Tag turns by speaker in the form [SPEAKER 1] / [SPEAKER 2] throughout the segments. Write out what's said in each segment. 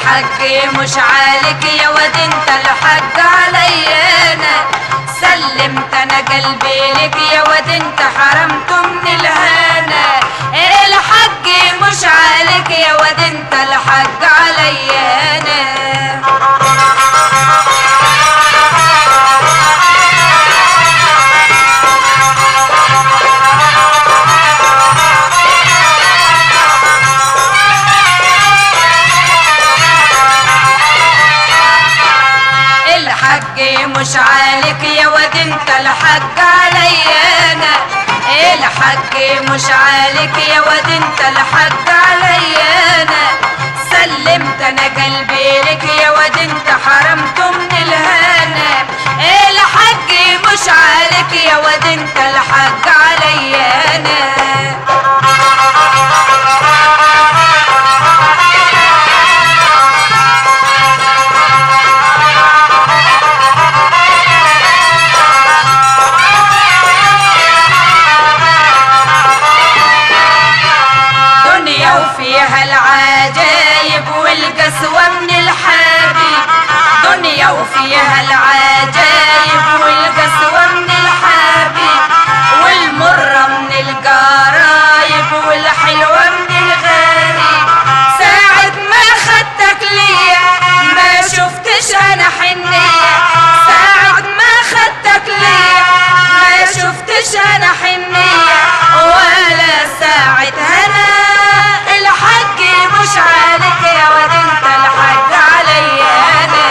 [SPEAKER 1] الحق مش عليك يا واد انت الحق عليا انا سلمت انا قلبي لك يا واد انت حرمته من الهنا الحق مش عليك يا واد انت الحق عليا انا الحق مش عليك يا واد انت الحق عليا انا الحق مش عليك يا واد انت الحق عليا انا سلمت انا قلبي لك يا واد انت حرمته من الهنا الحق مش عليك يا واد انت الحق عليا انا دنيا وفيها العجايب والقسوة من الحبيب دنيا وفيها العجايب والقسوة من الحبيب والمرة من القرايب والحلوة من الغريب ساعة ما خدتك ليا ما شفتش انا حنية ساعة ما خدتك ليا ما شفتش انا حنية ولا ساعة هنا الحق مش عليك يا واد انت الحق عليا انا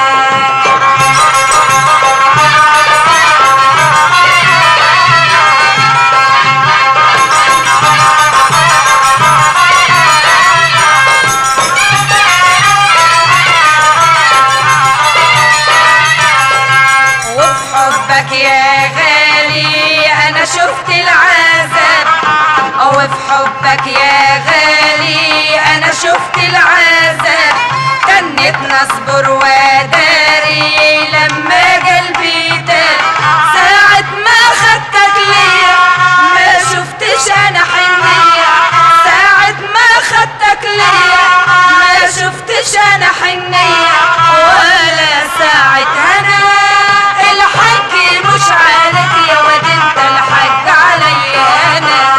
[SPEAKER 1] وفي حبك يا غالي انا شفت العذاب وفي حبك يا غالي انا شفت العذاب كنت نصبر وداري لما قلبي تاب ساعة ما خدتك ليا ما شفتش انا حنية ساعة ما خدتك ليا ما شفتش انا حنية ولا ساعة انا الحق مش عليك يا واد انت الحق عليا انا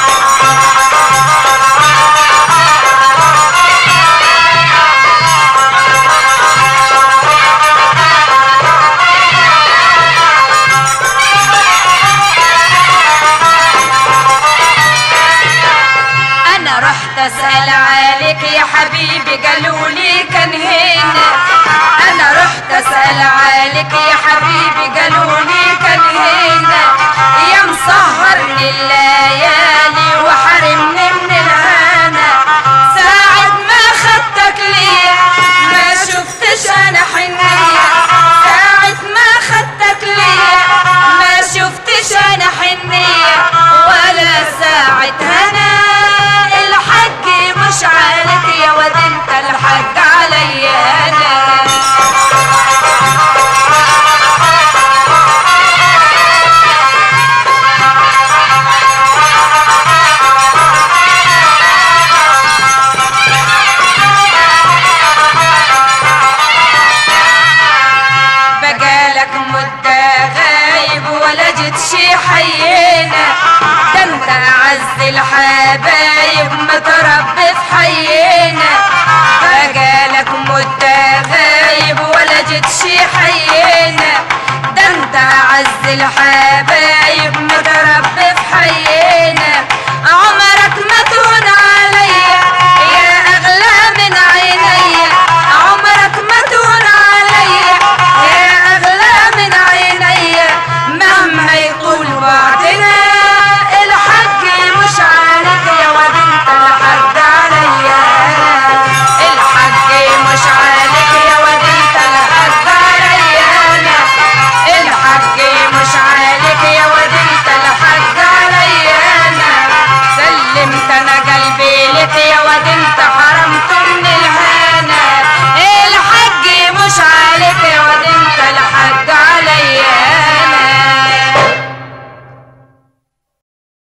[SPEAKER 1] انا رحت اسال عليك يا حبيبي قالوا لي كان هنا انا رحت اسال عليك يا حبيبي قالوا لي كان هنا يا مسهرني الليالي وحرمني من الهنا ساعة ما خدتك ليا ما شفتش انا حنية ساعة ما خدتك ليا ما شفتش انا حنية ولا ساعة هنا الحق مش عليك يا واد انت الحق عليا انا بقالك مدة غايب ولا جيت شي حينا ده انت اعز الحبايب ما